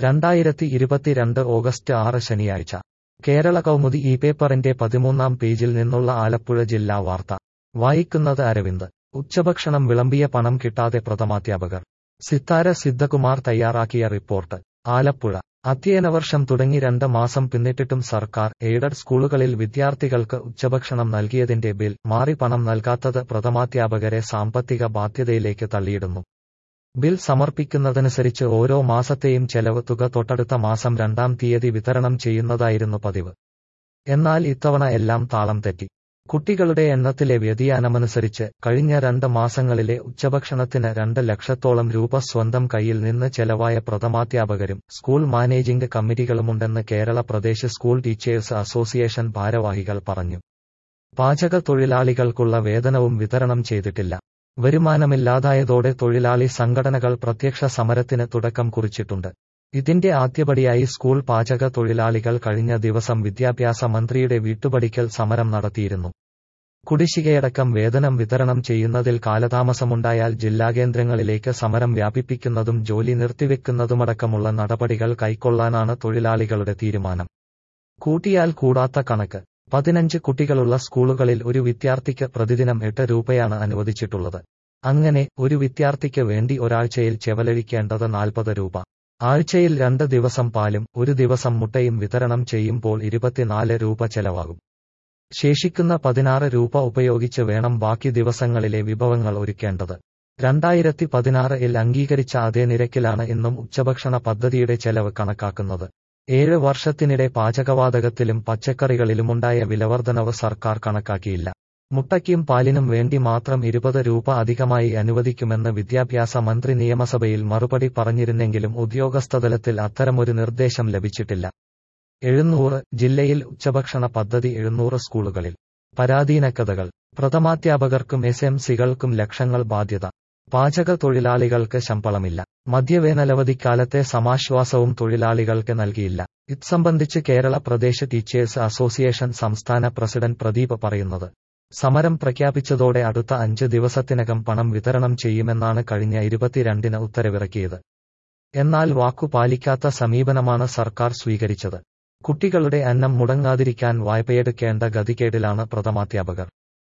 രണ്ടായിരത്തി ഇരുപത്തിരണ്ട് ഓഗസ്റ്റ് ആറ് ശനിയാഴ്ച കേരള കൗമുദി ഈ പേപ്പറിന്റെ പതിമൂന്നാം പേജിൽ നിന്നുള്ള ആലപ്പുഴ ജില്ലാ വാർത്ത വായിക്കുന്നത് അരവിന്ദ് ഉച്ചഭക്ഷണം വിളമ്പിയ പണം കിട്ടാതെ പ്രഥമാധ്യാപകർ സിത്താര സിദ്ധകുമാർ തയ്യാറാക്കിയ റിപ്പോർട്ട് ആലപ്പുഴ അധ്യയന വർഷം തുടങ്ങി രണ്ട് മാസം പിന്നിട്ടിട്ടും സർക്കാർ എയ്ഡഡ് സ്കൂളുകളിൽ വിദ്യാർത്ഥികൾക്ക് ഉച്ചഭക്ഷണം നൽകിയതിന്റെ ബിൽ മാറി പണം നൽകാത്തത് പ്രഥമാധ്യാപകരെ സാമ്പത്തിക ബാധ്യതയിലേക്ക് തള്ളിയിടുന്നു ബിൽ സമർപ്പിക്കുന്നതനുസരിച്ച് ഓരോ മാസത്തെയും ചെലവ് തുക തൊട്ടടുത്ത മാസം രണ്ടാം തീയതി വിതരണം ചെയ്യുന്നതായിരുന്നു പതിവ് എന്നാൽ ഇത്തവണ എല്ലാം താളം തെറ്റി കുട്ടികളുടെ എണ്ണത്തിലെ വ്യതിയാനമനുസരിച്ച് കഴിഞ്ഞ രണ്ട് മാസങ്ങളിലെ ഉച്ചഭക്ഷണത്തിന് രണ്ട് ലക്ഷത്തോളം രൂപ സ്വന്തം കയ്യിൽ നിന്ന് ചെലവായ പ്രഥമാധ്യാപകരും സ്കൂൾ മാനേജിംഗ് കമ്മിറ്റികളുമുണ്ടെന്ന് Kerala Pradesh school teachers association ഭാരവാഹികൾ പറഞ്ഞു പാചക തൊഴിലാളികൾക്കുള്ള വേതനവും വിതരണം ചെയ്തിട്ടില്ല വരുമാനമില്ലാതായതോടെ തൊഴിലാളി സംഘടനകൾ പ്രത്യക്ഷ സമരത്തിന് തുടക്കം കുറിച്ചിട്ടുണ്ട് ഇതിന്റെ ആദ്യപടിയായി സ്കൂൾ പാചക തൊഴിലാളികൾ കഴിഞ്ഞ ദിവസം വിദ്യാഭ്യാസ മന്ത്രിയുടെ വീട്ടുപടിക്കൽ സമരം നടത്തിയിരുന്നു കുടിശ്ശികയടക്കം വേതനം വിതരണം ചെയ്യുന്നതിൽ കാലതാമസമുണ്ടായാൽ ജില്ലാകേന്ദ്രങ്ങളിലേക്ക് സമരം വ്യാപിപ്പിക്കുന്നതും ജോലി നിർത്തിവെക്കുന്നതുമടക്കമുള്ള നടപടികൾ കൈക്കൊള്ളാനാണ് തൊഴിലാളികളുടെ തീരുമാനം കൂട്ടിയാൽ കൂടാത്ത കണക്ക് പതിനഞ്ച് കുട്ടികളുള്ള സ്കൂളുകളിൽ ഒരു വിദ്യാർത്ഥിക്ക് പ്രതിദിനം എട്ട് രൂപയാണ് അനുവദിച്ചിട്ടുള്ളത് അങ്ങനെ ഒരു വിദ്യാർത്ഥിക്ക് വേണ്ടി ഒരാഴ്ചയിൽ ചെലവഴിക്കേണ്ടത് നാൽപ്പത് രൂപ ആഴ്ചയിൽ രണ്ട് ദിവസം പാലും ഒരു ദിവസം മുട്ടയും വിതരണം ചെയ്യുമ്പോൾ ഇരുപത്തിനാല് രൂപ ചെലവാകും ശേഷിക്കുന്ന പതിനാറ് രൂപ ഉപയോഗിച്ച് വേണം ബാക്കി ദിവസങ്ങളിലെ വിഭവങ്ങൾ ഒരുക്കേണ്ടത് രണ്ടായിരത്തി പതിനാറിൽ അംഗീകരിച്ച അതേ നിരക്കിലാണ് ഇന്നും ഉച്ചഭക്ഷണ പദ്ധതിയുടെ ചെലവ് കണക്കാക്കുന്നത് ഏഴ് വർഷത്തിനിടെ പാചകവാതകത്തിലും പച്ചക്കറികളിലുമുണ്ടായ വിലവർധനവ് സർക്കാർ കണക്കാക്കിയില്ല മുട്ടയ്ക്കും പാലിനും വേണ്ടി മാത്രം ഇരുപത് രൂപ അധികമായി അനുവദിക്കുമെന്ന് വിദ്യാഭ്യാസ മന്ത്രി നിയമസഭയിൽ മറുപടി പറഞ്ഞിരുന്നെങ്കിലും ഉദ്യോഗസ്ഥതലത്തിൽ അത്തരമൊരു നിർദ്ദേശം ലഭിച്ചിട്ടില്ല എഴുന്നൂറ് ജില്ലയിൽ ഉച്ചഭക്ഷണ പദ്ധതി എഴുന്നൂറ് സ്കൂളുകളിൽ പരാധീനക്കഥകൾ പ്രഥമാധ്യാപകർക്കും എസ് എം സികൾക്കും ലക്ഷങ്ങൾ ബാധ്യത പാചക തൊഴിലാളികൾക്ക് ശമ്പളമില്ല മദ്യവേനലവധിക്കാലത്തെ സമാശ്വാസവും തൊഴിലാളികൾക്ക് നൽകിയില്ല ഇത് സംബന്ധിച്ച് കേരള പ്രദേശ് ടീച്ചേഴ്സ് അസോസിയേഷൻ സംസ്ഥാന പ്രസിഡന്റ് പ്രദീപ് പറയുന്നത് സമരം പ്രഖ്യാപിച്ചതോടെ അടുത്ത അഞ്ച് ദിവസത്തിനകം പണം വിതരണം ചെയ്യുമെന്നാണ് കഴിഞ്ഞ ഇരുപത്തിരണ്ടിന് ഉത്തരവിറക്കിയത് എന്നാൽ വാക്കു പാലിക്കാത്ത സമീപനമാണ് സർക്കാർ സ്വീകരിച്ചത് കുട്ടികളുടെ അന്നം മുടങ്ങാതിരിക്കാൻ വായ്പയെടുക്കേണ്ട ഗതികേടിലാണ് പ്രഥമാധ്യാപകർ